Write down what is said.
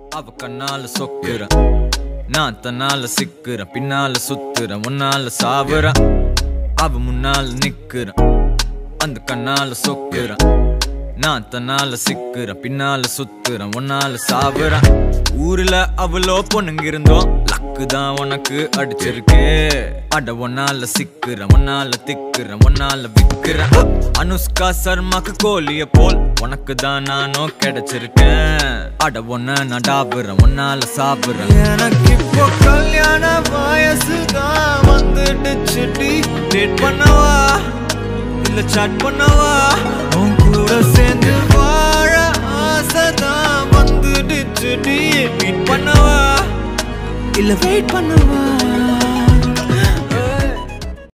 அவ கண்ணால சொக்குறேன் நான் தன்னால சிக்குறேன் பின்னால சுத்துறேன் உன்னால சாவுறேன் அவ முன்னால நிக்கிறேன் அந்த கண்ணால சொக்குறேன் நான் தன்னால சிக்குறேன் பின்னால சுத்துறேன் உன்னால சாவுறேன் ஊர்ல அவ்வளோ பொண்ணுங்க இருந்தோம் லக்கு தான் உனக்கு அடிச்சிருக்கு அட ஒன்னால சிக்குறேன் ஒன்னால திக்குறேன் ஒன்னால விக்குறேன் அனுஷ்கா சர்மாக்கு கோழிய போல் உனக்கு தான் நானும் கிடைச்சிருக்கேன் அட ஒன்ன நான் டாபுறேன் ஒன்னால சாப்பிடுறேன் எனக்கு இப்போ கல்யாண வயசு தான் வந்துடுச்சு டேட் பண்ணவா இல்ல சாட் பண்ணவா உன் கூட சேர்ந்து வாழ ஆசைதான் வந்துடுச்சு மீட் பண்ணவா இல்ல வெயிட் பண்ணவா